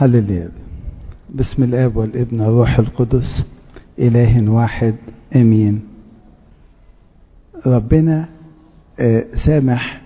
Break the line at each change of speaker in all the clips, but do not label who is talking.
هللويا بسم الاب والابن والروح القدس اله واحد امين ربنا سامح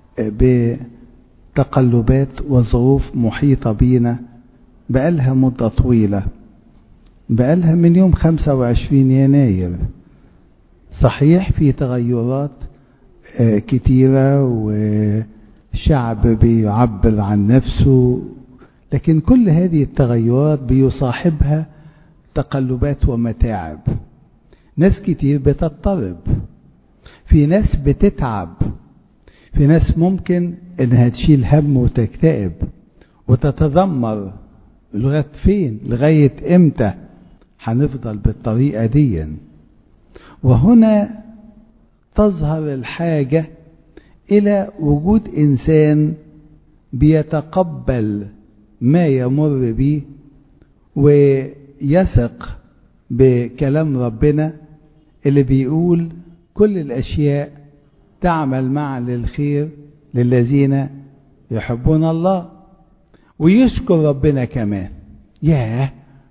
بتقلبات وظروف محيطة بينا بقالها مدة طويلة بقالها من يوم 25 يناير صحيح في تغيرات كتيرة وشعب بيعبر عن نفسه لكن كل هذه التغيرات بيصاحبها تقلبات ومتاعب ناس كتير بتضطرب في ناس بتتعب في ناس ممكن انها تشيل هم وتكتئب وتتذمر لغايه فين لغايه امتى هنفضل بالطريقه دي وهنا تظهر الحاجه الى وجود انسان بيتقبل ما يمر به ويثق بكلام ربنا اللي بيقول كل الاشياء تعمل معا للخير للذين يحبون الله ويشكر ربنا كمان ياه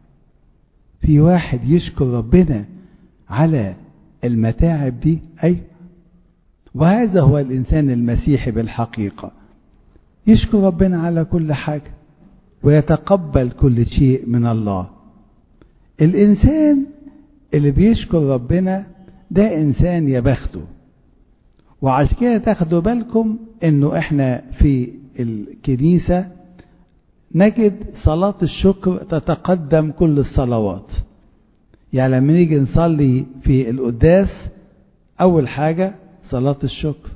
في واحد يشكر ربنا على المتاعب دي اي وهذا هو الانسان المسيحي بالحقيقه يشكر ربنا على كل حاجه ويتقبل كل شيء من الله الانسان اللي بيشكر ربنا ده انسان يا بخته وعشان كده تاخدوا بالكم انه احنا في الكنيسة نجد صلاة الشكر تتقدم كل الصلوات يعني لما نيجي نصلي في القداس اول حاجة صلاة الشكر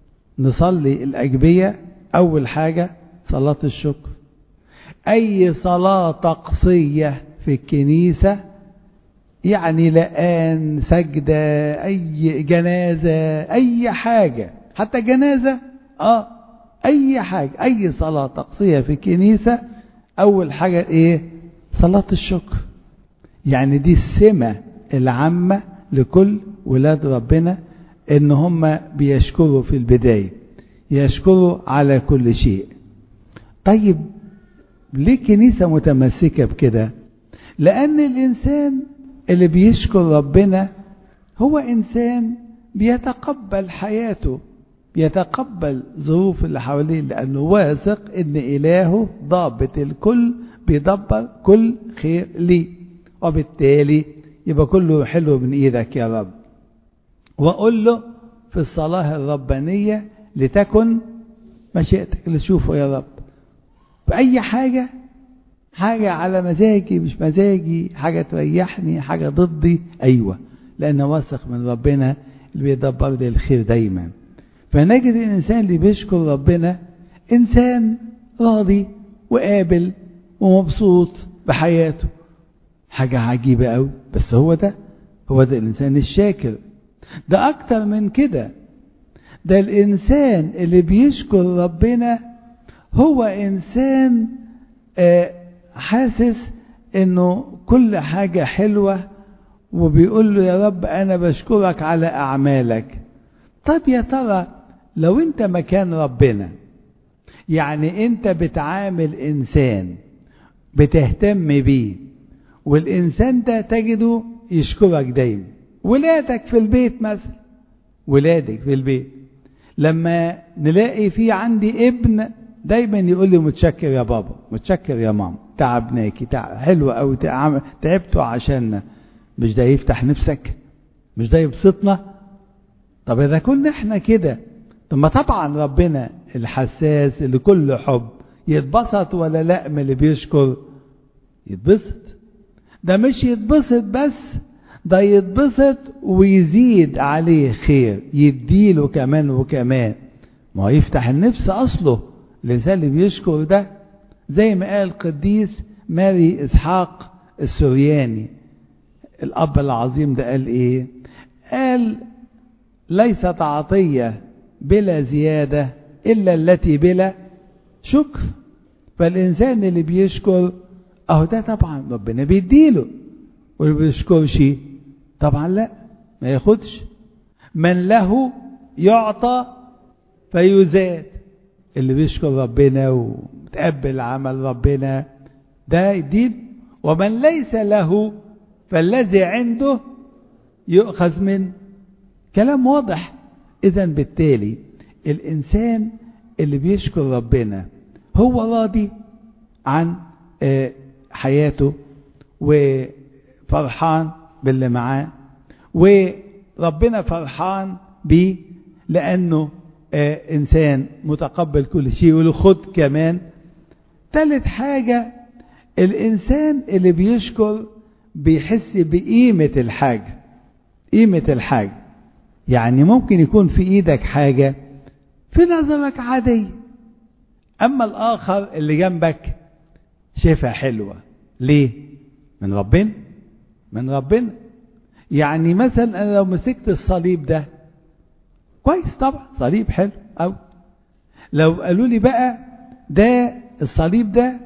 نصلي الاجبية اول حاجة صلاة الشكر اي صلاة طقسية في الكنيسة يعني لقان سجدة أي جنازة أي حاجة حتى جنازة آه أي حاجة أي صلاة طقسية في الكنيسة أول حاجة إيه صلاة الشكر يعني دي السمة العامة لكل ولاد ربنا إن هم بيشكروا في البداية يشكروا على كل شيء طيب ليه كنيسة متمسكة بكده لأن الإنسان اللي بيشكر ربنا هو إنسان بيتقبل حياته بيتقبل ظروف اللي حواليه لأنه واثق إن إلهه ضابط الكل بيدبر كل خير ليه وبالتالي يبقى كله حلو من إيدك يا رب وأقول له في الصلاة الربانية لتكن مشيئتك اللي تشوفه يا رب بأي حاجة حاجة على مزاجي مش مزاجي حاجة تريحني حاجة ضدي أيوة لأن واثق من ربنا اللي بيدبر لي الخير دايما فنجد الإنسان اللي بيشكر ربنا إنسان راضي وقابل ومبسوط بحياته حاجة عجيبة أوي بس هو ده هو ده الإنسان الشاكر ده أكتر من كده ده الإنسان اللي بيشكر ربنا هو إنسان آه حاسس انه كل حاجة حلوة وبيقول له يا رب انا بشكرك على اعمالك طب يا ترى لو انت مكان ربنا يعني انت بتعامل انسان بتهتم بيه والانسان ده تجده يشكرك دايما ولادك في البيت مثلا ولادك في البيت لما نلاقي في عندي ابن دايما يقول لي متشكر يا بابا متشكر يا ماما تعبناكي تعب حلوة أوي تعبتوا عشاننا مش ده يفتح نفسك مش ده يبسطنا طب إذا كنا احنا كده طب ما طبعا ربنا الحساس اللي كله حب يتبسط ولا لا من اللي بيشكر يتبسط ده مش يتبسط بس ده يتبسط ويزيد عليه خير يديله كمان وكمان ما هو يفتح النفس أصله الإنسان اللي بيشكر ده زي ما قال القديس ماري إسحاق السورياني الأب العظيم ده قال إيه قال ليست عطية بلا زيادة إلا التي بلا شكر فالإنسان اللي بيشكر أهو ده طبعا ربنا بيديله واللي بيشكرش طبعا لا ما ياخدش من له يعطى فيزاد اللي بيشكر ربنا وتقبل عمل ربنا ده الدين ومن ليس له فالذي عنده يؤخذ منه كلام واضح اذا بالتالي الانسان اللي بيشكر ربنا هو راضي عن حياته وفرحان باللي معاه وربنا فرحان بيه لانه انسان متقبل كل شيء وله خد كمان ثالث حاجه الانسان اللي بيشكر بيحس بقيمه الحاجه قيمه الحاجه يعني ممكن يكون في ايدك حاجه في نظرك عاديه اما الاخر اللي جنبك شايفها حلوه ليه من ربنا من ربنا يعني مثلا انا لو مسكت الصليب ده كويس طبعا صليب حلو أو لو قالوا لي بقى ده الصليب ده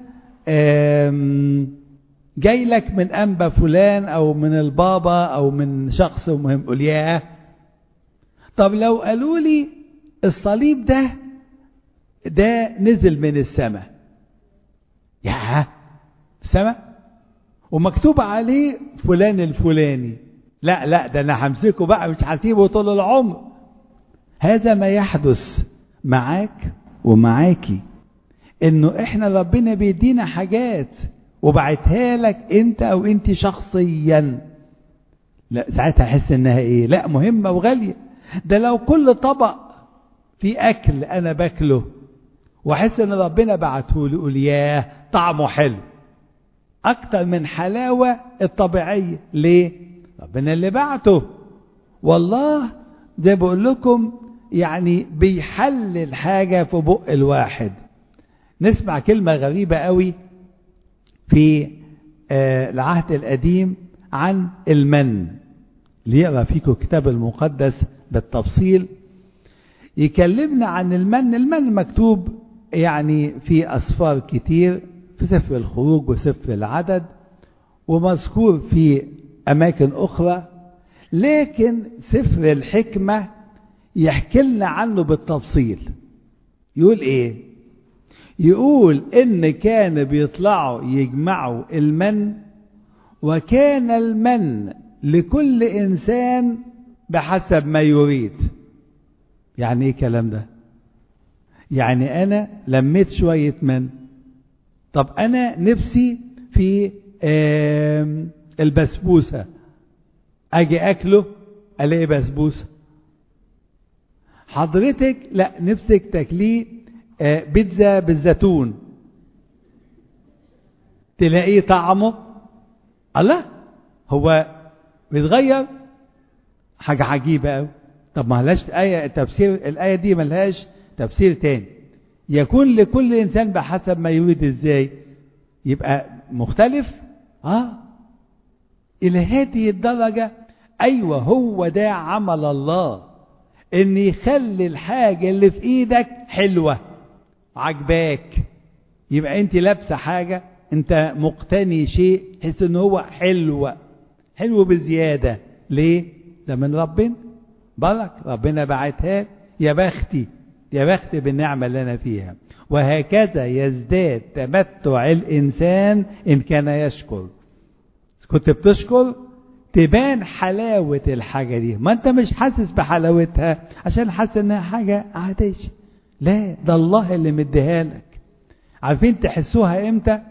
جاي لك من أنبا فلان أو من البابا أو من شخص مهم قول ياه طب لو قالوا لي الصليب ده ده نزل من السماء ياه السماء ومكتوب عليه فلان الفلاني لا لا ده انا همسكه بقى مش هسيبه طول العمر هذا ما يحدث معاك ومعاكي انه احنا ربنا بيدينا حاجات وبعتها لك انت او انت شخصيا لا ساعتها احس انها ايه لا مهمه وغاليه ده لو كل طبق في اكل انا باكله واحس ان ربنا بعته لي يقول ياه طعمه حلو اكتر من حلاوه الطبيعيه ليه ربنا اللي بعته والله ده بقول لكم يعني بيحلل حاجة في بق الواحد نسمع كلمة غريبة قوي في آه العهد القديم عن المن اللي يقرا فيكم الكتاب المقدس بالتفصيل يكلمنا عن المن المن مكتوب يعني في أسفار كتير في سفر الخروج وسفر العدد ومذكور في أماكن أخرى لكن سفر الحكمة يحكي لنا عنه بالتفصيل يقول ايه يقول ان كان بيطلعوا يجمعوا المن وكان المن لكل انسان بحسب ما يريد يعني ايه الكلام ده يعني انا لميت شوية من طب انا نفسي في البسبوسة اجي اكله الاقي بسبوسه حضرتك لا نفسك تاكليه بيتزا بالزيتون تلاقيه طعمه الله هو بيتغير حاجه عجيبه قوي طب ما لهاش ايه تفسير الايه دي ما لهاش تفسير تاني يكون لكل انسان بحسب ما يريد ازاي يبقى مختلف اه الى هذه الدرجه ايوه هو ده عمل الله ان يخلي الحاجه اللي في ايدك حلوه عجباك يبقى انت لابسه حاجه انت مقتني شيء تحس ان هو حلو حلو بزياده ليه ده من ربنا برك ربنا بعتها يا بختي يا بختي بالنعمه اللي انا فيها وهكذا يزداد تمتع الانسان ان كان يشكر كنت بتشكر تبان حلاوة الحاجة دي ما انت مش حاسس بحلاوتها عشان حاسس انها حاجة عادية لا ده الله اللي مديها لك عارفين تحسوها امتى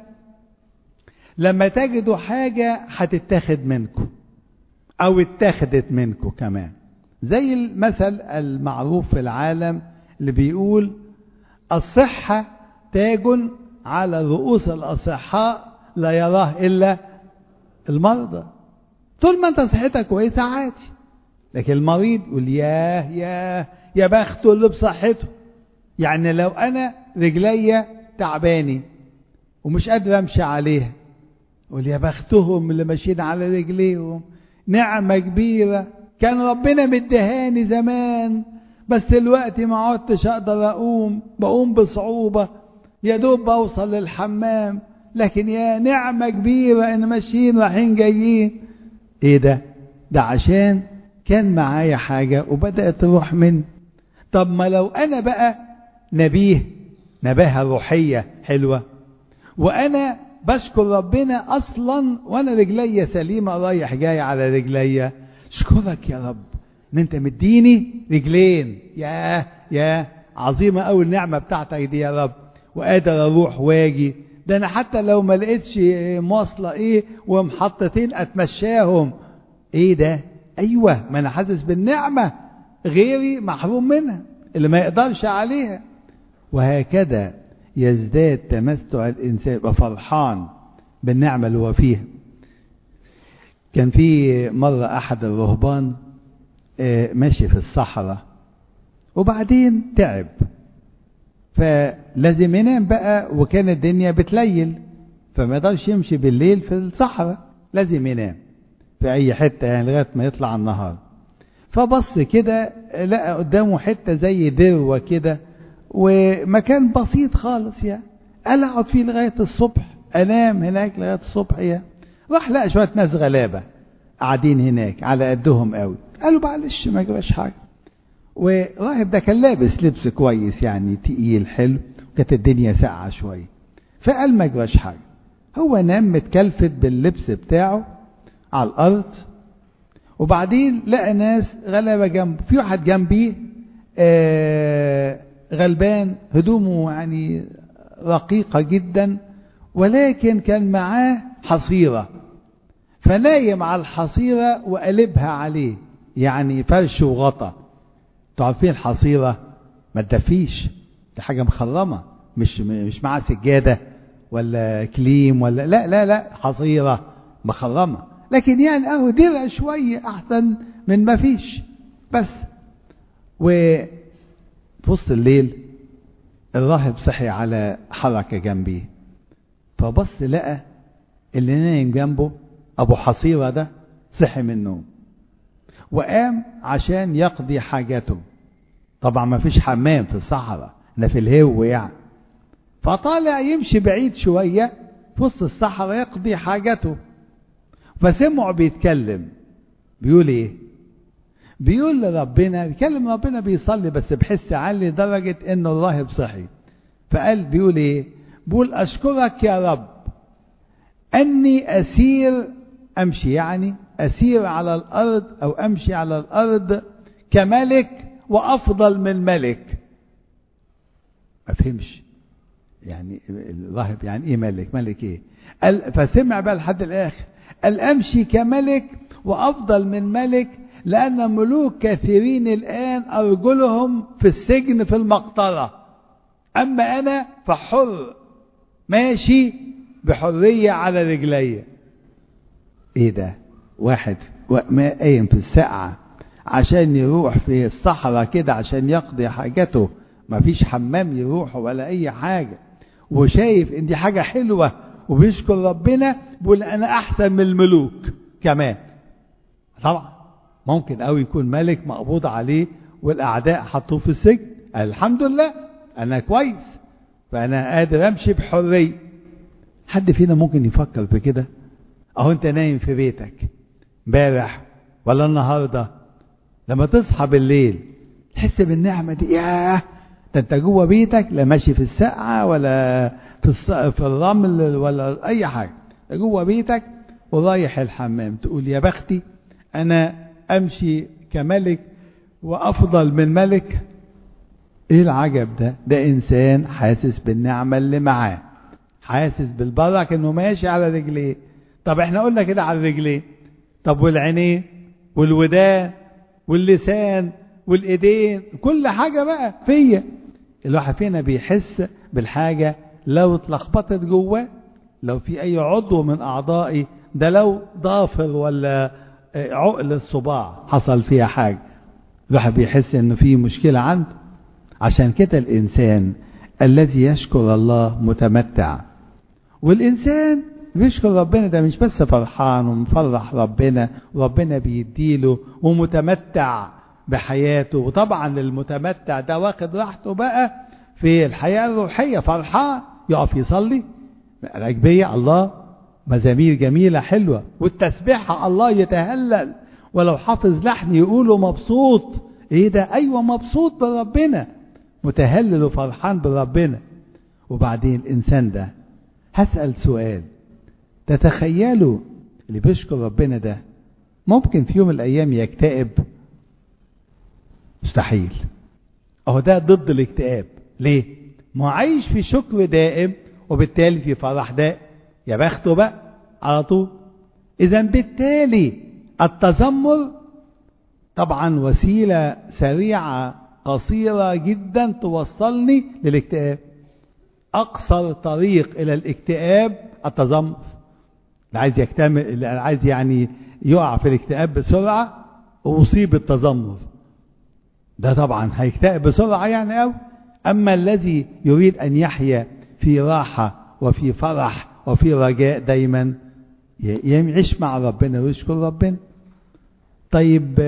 لما تجدوا حاجة هتتاخد منكم او اتاخدت منكم كمان زي المثل المعروف في العالم اللي بيقول الصحة تاج على رؤوس الأصحاء لا يراه إلا المرضى طول ما انت صحتك كويسة عادي لكن المريض يقول ياه ياه يا بخته اللي بصحته يعني لو انا رجليا تعباني ومش قادر امشي عليها يقول يا بختهم اللي ماشيين على رجليهم نعمة كبيرة كان ربنا مدهاني زمان بس دلوقتي ما عدتش اقدر اقوم بقوم بصعوبة يا دوب بوصل للحمام لكن يا نعمة كبيرة ان ماشيين رايحين جايين ايه ده ده عشان كان معايا حاجة وبدأت تروح مني طب ما لو انا بقى نبيه نباهة روحية حلوة وانا بشكر ربنا اصلا وانا رجليا سليمه رايح جاي على رجليا اشكرك يا رب ان انت مديني رجلين يا يا عظيمه قوي النعمه بتاعتك دي يا رب وقادر اروح واجي ده انا حتى لو ما لقيتش مواصله ايه ومحطتين اتمشاهم ايه ده ايوه ما انا حاسس بالنعمه غيري محروم منها اللي ما يقدرش عليها وهكذا يزداد تمتع الانسان يبقى فرحان بالنعمه اللي هو فيها كان في مره احد الرهبان ماشي في الصحراء وبعدين تعب فلازم ينام بقى وكان الدنيا بتليل فما يقدرش يمشي بالليل في الصحراء لازم ينام في اي حته يعني لغايه ما يطلع النهار فبص كده لقى قدامه حته زي دروه كده ومكان بسيط خالص يعني قال اقعد فيه لغايه الصبح انام هناك لغايه الصبح يعني راح لقى شويه ناس غلابه قاعدين هناك على قدهم قوي قالوا معلش ما جراش حاجه والراهب ده كان لابس لبس كويس يعني تقيل حلو وكانت الدنيا ساقعه شويه فقال ما جراش حاجه هو نام متكلفت باللبس بتاعه على الارض وبعدين لقى ناس غلابه جنبه في واحد جنبيه آه غلبان هدومه يعني رقيقه جدا ولكن كان معاه حصيره فنايم على الحصيره وقلبها عليه يعني فرش وغطا انتوا عارفين الحصيره ما تدفيش دي حاجه مخرمه مش مش معاها سجاده ولا كليم ولا لا لا لا حصيره مخرمه لكن يعني اهو درع شويه احسن من ما فيش بس وفي وسط الليل الراهب صحي على حركه جنبيه فبص لقى اللي نايم جنبه ابو حصيره ده صحي من النوم وقام عشان يقضي حاجته طبعا ما فيش حمام في الصحراء احنا في الهو يعني فطالع يمشي بعيد شويه في وسط الصحراء يقضي حاجته فسمعه بيتكلم بيقول ايه بيقول لربنا بيكلم ربنا بيصلي بس بحس عالي لدرجة انه الراهب صحي فقال بيقول ايه بيقول اشكرك يا رب اني اسير امشي يعني اسير على الارض او امشي على الارض كملك وافضل من ملك ما فهمش يعني الراهب يعني ايه ملك ملك ايه قال فسمع بقى لحد الاخر قال امشي كملك وافضل من ملك لان ملوك كثيرين الان ارجلهم في السجن في المقطره اما انا فحر ماشي بحريه على رجلي ايه ده واحد ما قايم في السقعه عشان يروح في الصحراء كده عشان يقضي حاجته ما فيش حمام يروح ولا اي حاجه وشايف ان دي حاجه حلوه وبيشكر ربنا بيقول انا احسن من الملوك كمان طبعا ممكن قوي يكون ملك مقبوض عليه والاعداء حطوه في السجن الحمد لله انا كويس فانا قادر امشي بحريه حد فينا ممكن يفكر في كده اهو انت نايم في بيتك امبارح ولا النهارده لما تصحى بالليل تحس بالنعمه دي ياه ده انت جوه بيتك لا ماشي في السقعه ولا في, الص... في الرمل ولا اي حاجه جوه بيتك ورايح الحمام تقول يا بختي انا امشي كملك وافضل من ملك ايه العجب ده ده انسان حاسس بالنعمه اللي معاه حاسس بالبركه انه ماشي على رجليه طب احنا قلنا كده على رجليه طب والعينين والودان واللسان والايدين كل حاجه بقى فيا الواحد فينا بيحس بالحاجه لو اتلخبطت جواه لو في اي عضو من اعضائي ده لو ضافر ولا عقل الصباع حصل فيها حاجه الواحد بيحس انه في مشكله عنده عشان كده الانسان الذي يشكر الله متمتع والانسان بيشكر ربنا ده مش بس فرحان ومفرح ربنا وربنا بيديله ومتمتع بحياته وطبعا المتمتع ده واخد راحته بقى في الحياة الروحية فرحان يقف يصلي راكبية الله مزامير جميلة حلوة والتسبيحة الله يتهلل ولو حافظ لحن يقوله مبسوط ايه ده ايوه مبسوط بربنا متهلل وفرحان بربنا وبعدين الانسان ده هسأل سؤال تتخيلوا اللي بيشكر ربنا ده ممكن في يوم من الأيام يكتئب مستحيل أهو ده ضد الاكتئاب ليه؟ ما هو عايش في شكر دائم وبالتالي في فرح دائم يا بخته بقى على طول إذا بالتالي التذمر طبعا وسيلة سريعة قصيرة جدا توصلني للاكتئاب أقصر طريق إلى الاكتئاب التذمر اللي عايز يكتمل اللي عايز يعني يقع في الاكتئاب بسرعة أصيب التذمر ده طبعا هيكتئب بسرعة يعني أو أما الذي يريد أن يحيا في راحة وفي فرح وفي رجاء دايما يعيش مع ربنا ويشكر ربنا طيب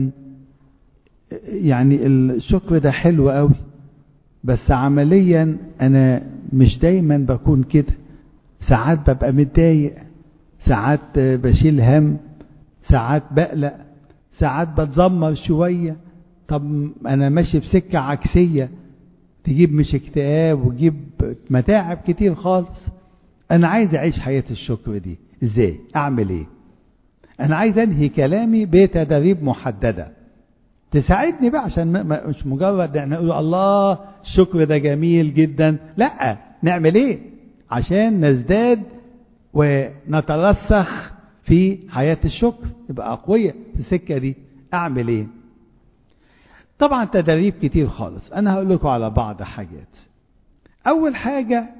يعني الشكر ده حلو قوي بس عمليا انا مش دايما بكون كده ساعات ببقى متضايق ساعات بشيل هم ساعات بقلق ساعات بتذمر شويه طب انا ماشي في سكه عكسيه تجيب مش اكتئاب وتجيب متاعب كتير خالص انا عايز اعيش حياه الشكر دي ازاي اعمل ايه انا عايز انهي كلامي بتدريب محدده تساعدني بقى عشان ما مش مجرد احنا نقول الله الشكر ده جميل جدا لا نعمل ايه عشان نزداد ونترسخ في حياة الشكر يبقى أقوياء في السكة دي أعمل إيه؟ طبعا تدريب كتير خالص أنا هقول لكم على بعض حاجات أول حاجة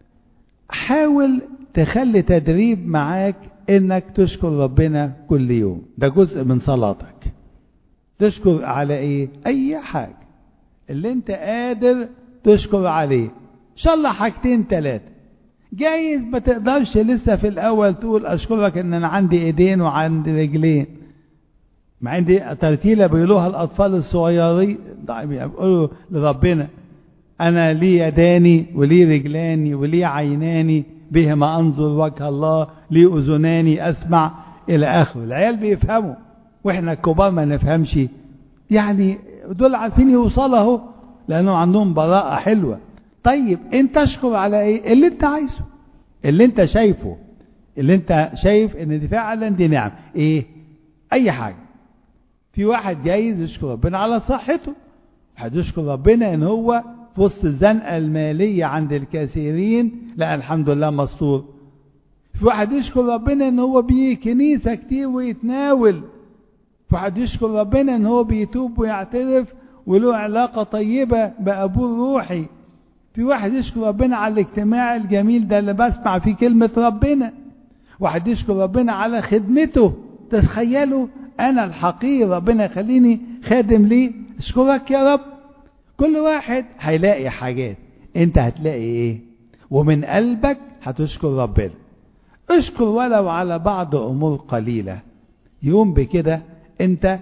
حاول تخلي تدريب معاك إنك تشكر ربنا كل يوم ده جزء من صلاتك تشكر على إيه؟ أي حاجة اللي أنت قادر تشكر عليه إن شاء الله حاجتين ثلاثة جايز ما تقدرش لسه في الأول تقول أشكرك إن أنا عندي إيدين وعندي رجلين مع عندي ترتيلة بيقولوها الأطفال الصغيرين بيقولوا لربنا أنا لي يداني ولي رجلاني ولي عيناني بهما أنظر وجه الله لي أذناني أسمع إلى آخره العيال بيفهموا وإحنا الكبار ما نفهمش يعني دول عارفين يوصلوا أهو لأنه عندهم براءة حلوة طيب انت اشكر على ايه اللي انت عايزه اللي انت شايفه اللي انت شايف ان دي فعلا دي نعم ايه اي حاجة في واحد جايز يشكر ربنا على صحته واحد يشكر ربنا ان هو في وسط الزنقة المالية عند الكثيرين لا الحمد لله مستور في واحد يشكر ربنا ان هو بيه كنيسة كتير ويتناول في واحد يشكر ربنا ان هو بيتوب ويعترف وله علاقة طيبة بأبوه الروحي في واحد يشكر ربنا على الاجتماع الجميل ده اللي بسمع فيه كلمة ربنا واحد يشكر ربنا على خدمته تخيلوا أنا الحقير ربنا يخليني خادم ليه اشكرك يا رب كل واحد هيلاقي حاجات انت هتلاقي ايه ومن قلبك هتشكر ربنا اشكر ولو على بعض امور قليلة يوم بكده انت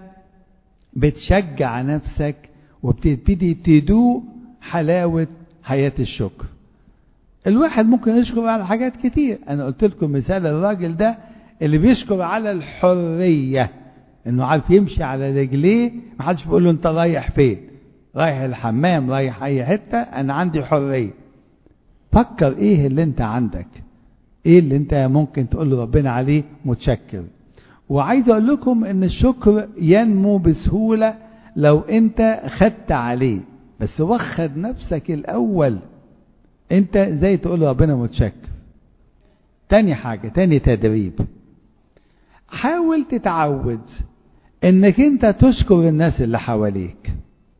بتشجع نفسك وبتبتدي تدوق حلاوة حياة الشكر الواحد ممكن يشكر على حاجات كتير انا قلت لكم مثال الراجل ده اللي بيشكر على الحرية انه عارف يمشي على رجليه محدش بيقول له انت رايح فين رايح الحمام رايح اي حتة انا عندي حرية فكر ايه اللي انت عندك ايه اللي انت ممكن تقول له ربنا عليه متشكر وعايز اقول لكم ان الشكر ينمو بسهولة لو انت خدت عليه بس وخد نفسك الاول انت ازاي تقول ربنا متشكر تاني حاجة تاني تدريب حاول تتعود انك انت تشكر الناس اللي حواليك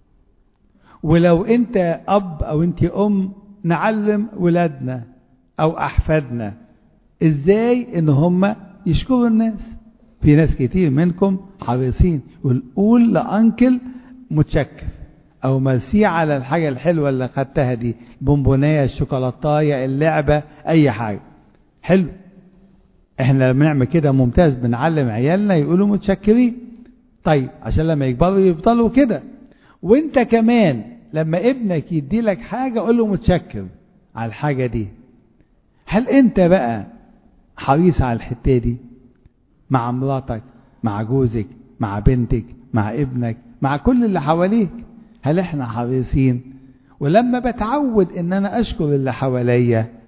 ولو انت اب او انت ام نعلم ولادنا او احفادنا ازاي ان هم يشكروا الناس في ناس كتير منكم حريصين يقول قول لانكل متشكر او مرسي على الحاجة الحلوة اللي خدتها دي البونبونية الشوكولاتاية اللعبة اي حاجة حلو احنا لما نعمل كده ممتاز بنعلم عيالنا يقولوا متشكرين طيب عشان لما يكبروا يفضلوا كده وانت كمان لما ابنك يدي لك حاجة قول له متشكر على الحاجة دي هل انت بقى حريص على الحتة دي مع مراتك مع جوزك مع بنتك مع ابنك مع كل اللي حواليك هل احنا حريصين ولما بتعود ان انا اشكر اللي حواليا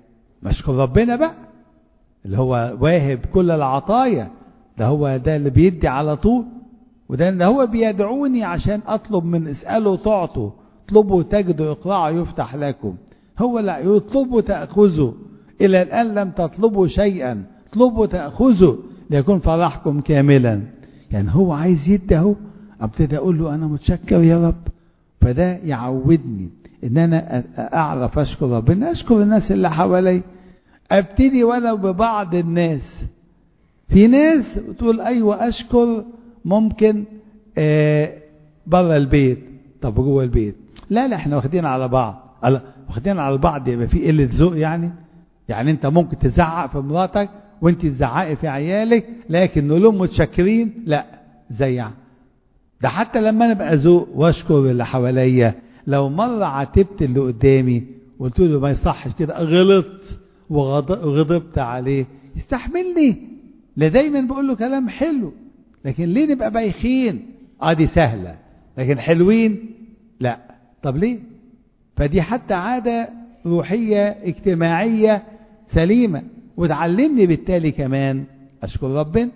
مشكور ربنا بقى اللي هو واهب كل العطايا ده هو ده اللي بيدي على طول وده اللي هو بيدعوني عشان اطلب من اساله تعطوا اطلبوا تجدوا اقرعوا يفتح لكم هو لا يطلبوا تاخذوا الى الان لم تطلبوا شيئا اطلبوا تاخذوا ليكون فرحكم كاملا يعني هو عايز يدي اهو ابتدي اقول له انا متشكر يا رب فده يعودني ان انا اعرف اشكر ربنا اشكر الناس اللي حوالي ابتدي ولو ببعض الناس في ناس تقول ايوه اشكر ممكن آه بره البيت طب جوه البيت لا لا احنا واخدين على بعض واخدين على بعض يبقى في قله ذوق يعني يعني انت ممكن تزعق في مراتك وانت تزعقي في عيالك لكن نقول لهم متشكرين لا زي يعني. ده حتى لما انا ابقى ذوق واشكر اللي حواليا لو مره عاتبت اللي قدامي وقلت له ما يصحش كده غلطت وغضبت عليه يستحملني لا دايما بقول له كلام حلو لكن ليه نبقى بايخين اه دي سهله لكن حلوين لا طب ليه فدي حتى عاده روحيه اجتماعيه سليمه وتعلمني بالتالي كمان اشكر ربنا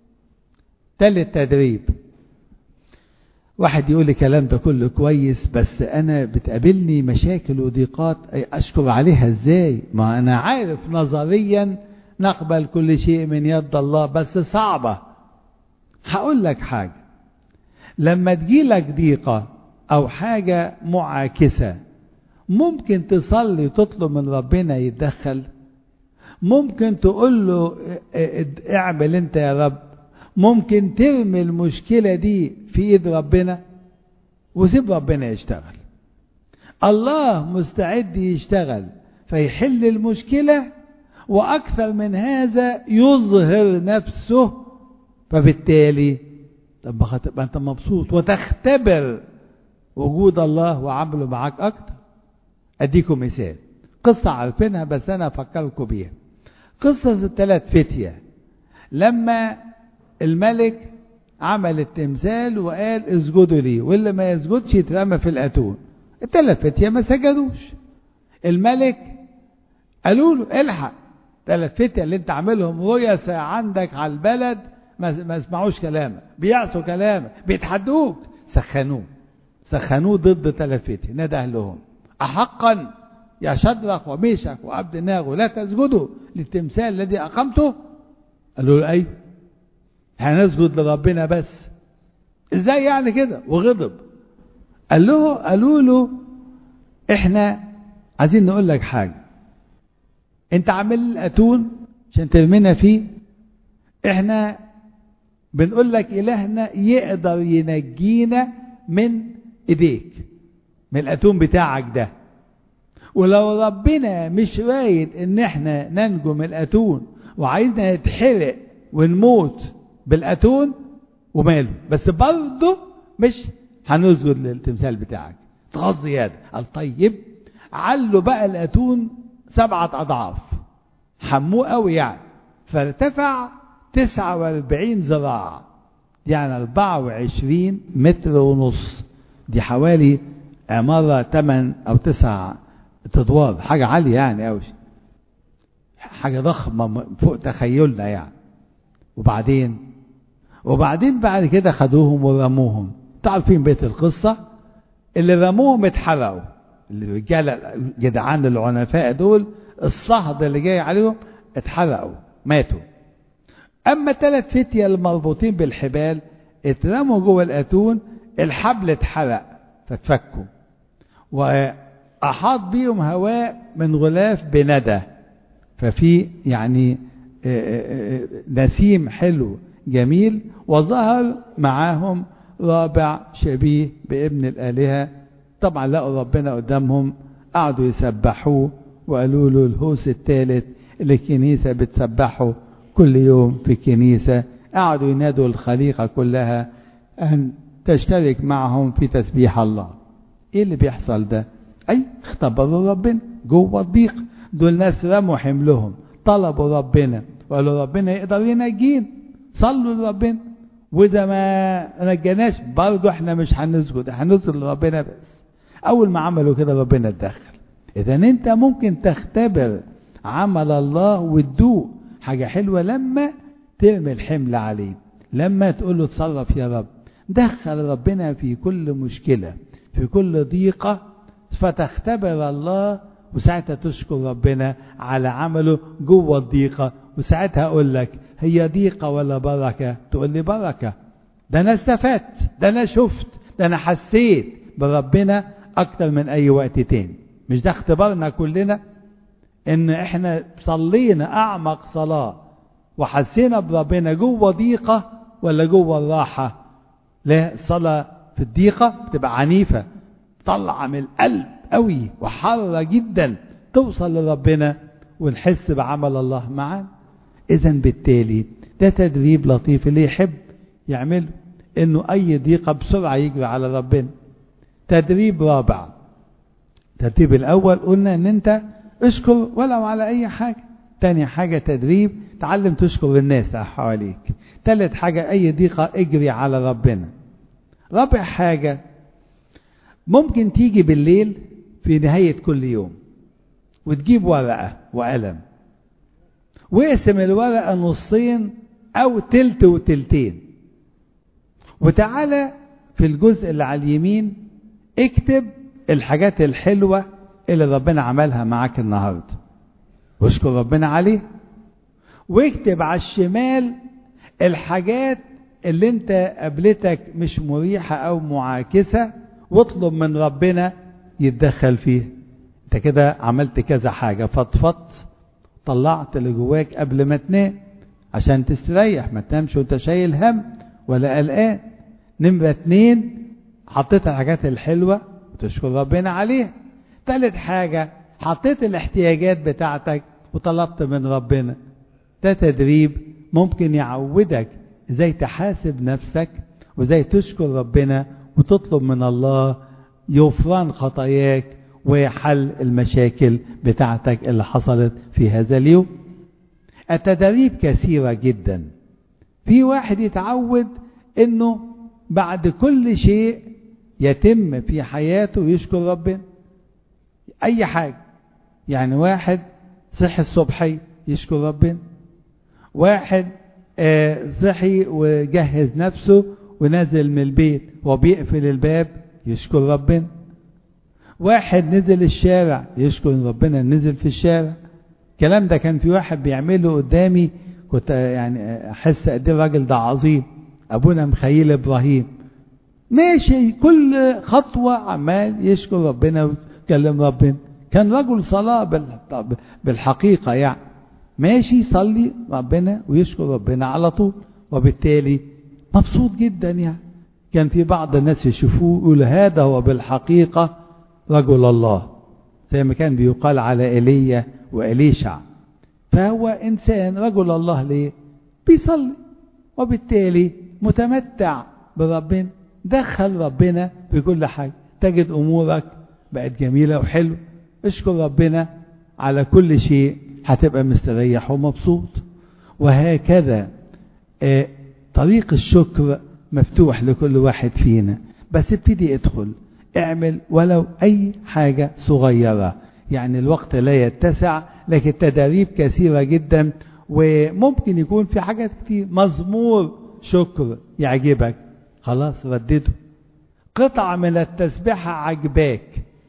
تالت تدريب واحد يقول لي الكلام ده كله كويس بس انا بتقابلني مشاكل وضيقات اشكر عليها ازاي ما انا عارف نظريا نقبل كل شيء من يد الله بس صعبة هقول لك حاجة لما تجيلك ضيقة او حاجة معاكسة ممكن تصلي وتطلب من ربنا يتدخل ممكن تقول له اعمل انت يا رب ممكن ترمي المشكلة دي في ايد ربنا وسيب ربنا يشتغل الله مستعد يشتغل فيحل المشكلة وأكثر من هذا يظهر نفسه فبالتالي تبقى أنت مبسوط وتختبر وجود الله وعمله معاك أكتر أديكم مثال قصة عارفينها بس أنا أفكركم بيها قصة الثلاث فتية لما الملك عمل التمثال وقال اسجدوا لي واللي ما يسجدش يترمى في الاتون الثلاث فتية ما سجدوش الملك قالوا له الحق ثلاث فتية اللي انت عاملهم رؤساء عندك على البلد ما, ما يسمعوش كلامك بيعصوا كلامك بيتحدوك سخنوه سخنوه ضد ثلاث فتية نده لهم أحقا يا شدرك وميشك وعبد ناغو لا تسجدوا للتمثال الذي أقمته قالوا له أيوه هنسجد لربنا بس ازاي يعني كده وغضب قال له قالوا له احنا عايزين نقول لك حاجه انت عامل الاتون عشان ترمينا فيه احنا بنقول لك الهنا يقدر ينجينا من ايديك من الاتون بتاعك ده ولو ربنا مش رايد ان احنا ننجو من الاتون وعايزنا نتحرق ونموت بالاتون وماله بس برضه مش هنسجد للتمثال بتاعك تغاظ زياده قال طيب علوا بقى الاتون سبعة اضعاف حموه قوي يعني فارتفع 49 ذراع يعني 24 متر ونص دي حوالي عمارة 8 أو 9 أدوار حاجة عالية يعني أوي حاجة ضخمة فوق تخيلنا يعني وبعدين وبعدين بعد كده خدوهم ورموهم تعرفين بيت القصة اللي رموهم اتحرقوا الرجالة الجدعان العنفاء دول الصهد اللي جاي عليهم اتحرقوا ماتوا أما ثلاث فتية المربوطين بالحبال اترموا جوه الأتون الحبل اتحرق فاتفكوا وأحاط بيهم هواء من غلاف بندى ففي يعني نسيم حلو جميل وظهر معاهم رابع شبيه بابن الآلهة طبعا لقوا ربنا قدامهم قعدوا يسبحوه وقالوا له الهوس الثالث اللي الكنيسة بتسبحه كل يوم في الكنيسة قعدوا ينادوا الخليقة كلها أن تشترك معهم في تسبيح الله ايه اللي بيحصل ده اي اختبروا ربنا جوه الضيق دول ناس رموا حملهم طلبوا ربنا وقالوا ربنا يقدر ينجينا صلوا لربنا واذا ما نجناش برضه احنا مش هنسجد هنسجد لربنا بس اول ما عملوا كده ربنا اتدخل اذا انت ممكن تختبر عمل الله وتدوق حاجة حلوة لما ترمي الحمل عليه لما تقول له اتصرف يا رب دخل ربنا في كل مشكلة في كل ضيقة فتختبر الله وساعتها تشكر ربنا على عمله جوه الضيقة وساعتها أقول لك هي ضيقة ولا بركة تقول لي بركة ده أنا استفدت ده أنا شفت ده أنا حسيت بربنا أكتر من أي وقت تاني مش ده اختبارنا كلنا إن إحنا صلينا أعمق صلاة وحسينا بربنا جوه ضيقة ولا جوه الراحة لا الصلاة في الضيقة بتبقى عنيفة طلع من القلب قوي وحارة جدا توصل لربنا ونحس بعمل الله معانا إذا بالتالي ده تدريب لطيف اللي يحب يعمله إنه أي ضيقة بسرعة يجري على ربنا تدريب رابع الترتيب الأول قلنا إن أنت اشكر ولو على أي حاجة تاني حاجة تدريب تعلم تشكر الناس حواليك تالت حاجة أي ضيقة اجري على ربنا رابع حاجة ممكن تيجي بالليل في نهاية كل يوم وتجيب ورقة وقلم واقسم الورقة نصين أو تلت وتلتين وتعالى في الجزء اللي على اليمين اكتب الحاجات الحلوة اللي ربنا عملها معاك النهاردة واشكر ربنا عليه واكتب على الشمال الحاجات اللي انت قابلتك مش مريحة او معاكسة واطلب من ربنا يتدخل فيه انت كده عملت كذا حاجة فضفضت طلعت اللي جواك قبل ما تنام عشان تستريح ما تنامش وانت شايل هم ولا قلقان نمرة اتنين حطيت الحاجات الحلوة وتشكر ربنا عليها تالت حاجة حطيت الاحتياجات بتاعتك وطلبت من ربنا ده تدريب ممكن يعودك ازاي تحاسب نفسك وازاي تشكر ربنا وتطلب من الله يغفران خطاياك وحل المشاكل بتاعتك اللي حصلت في هذا اليوم التدريب كثيرة جدا في واحد يتعود انه بعد كل شيء يتم في حياته يشكر ربنا اي حاجة يعني واحد صحي الصبحي يشكر ربنا واحد آه صحي وجهز نفسه ونزل من البيت وبيقفل الباب يشكر ربنا واحد نزل الشارع يشكر ربنا نزل في الشارع الكلام ده كان في واحد بيعمله قدامي كنت يعني احس قد ايه الراجل ده عظيم ابونا مخيل ابراهيم ماشي كل خطوه عمال يشكر ربنا ويكلم ربنا كان رجل صلاه بالحقيقه يعني ماشي يصلي ربنا ويشكر ربنا على طول وبالتالي مبسوط جدا يعني كان في بعض الناس يشوفوه يقول هذا هو بالحقيقة رجل الله زي ما كان بيقال على ايليا وإليشع فهو إنسان رجل الله ليه بيصلي وبالتالي متمتع بربنا دخل ربنا في كل حاجة تجد أمورك بقت جميلة وحلوة اشكر ربنا على كل شيء هتبقى مستريح ومبسوط وهكذا آه طريق الشكر مفتوح لكل واحد فينا بس ابتدي ادخل اعمل ولو اي حاجة صغيرة يعني الوقت لا يتسع لكن تداريب كثيرة جدا وممكن يكون في حاجات كتير مزمور شكر يعجبك خلاص ردده قطعة من التسبيحة عجباك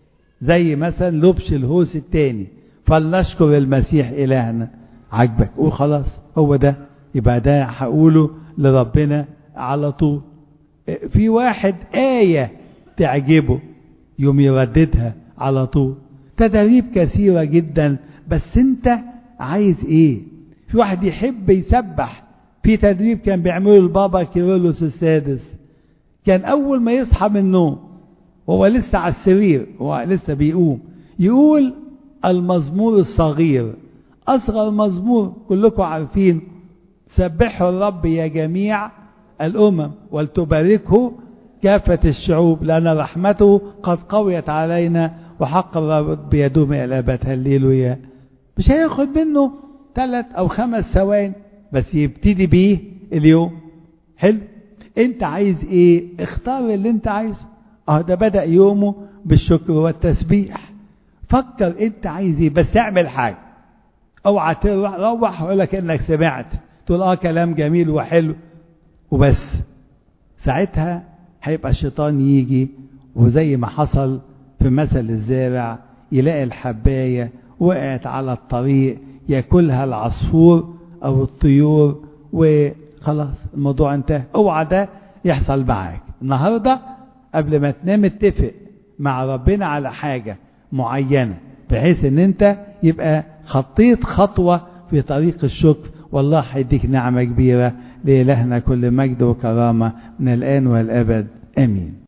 زي مثلا لبش الهوس التاني فلنشكر المسيح إلهنا عجبك قول خلاص هو ده يبقى ده هقوله لربنا على طول في واحد آية تعجبه يوم يرددها على طول تدريب كثيرة جدا بس انت عايز ايه في واحد يحب يسبح في تدريب كان بيعمله البابا كيرلس السادس كان اول ما يصحى من النوم وهو لسه على السرير هو لسه بيقوم يقول المزمور الصغير اصغر مزمور كلكم عارفين سبحوا الرب يا جميع الامم ولتباركه كافة الشعوب لأن رحمته قد قويت علينا وحق الرب يدوم إلى الأبد هللويا مش هياخد منه ثلاث أو خمس ثواني بس يبتدي بيه اليوم حلو أنت عايز إيه اختار اللي أنت عايزه اه ده بدأ يومه بالشكر والتسبيح فكر أنت عايز إيه بس اعمل حاجة اوعى تروح روح ويقول لك انك سمعت تقول اه كلام جميل وحلو وبس ساعتها هيبقى الشيطان يجي وزي ما حصل في مثل الزارع يلاقي الحباية وقعت على الطريق ياكلها العصفور او الطيور وخلاص الموضوع انتهى اوعى ده يحصل معاك النهارده قبل ما تنام اتفق مع ربنا على حاجة معينة بحيث ان انت يبقى خطيت خطوة في طريق الشكر والله هيديك نعمة كبيرة لإلهنا كل مجد وكرامة من الآن والأبد آمين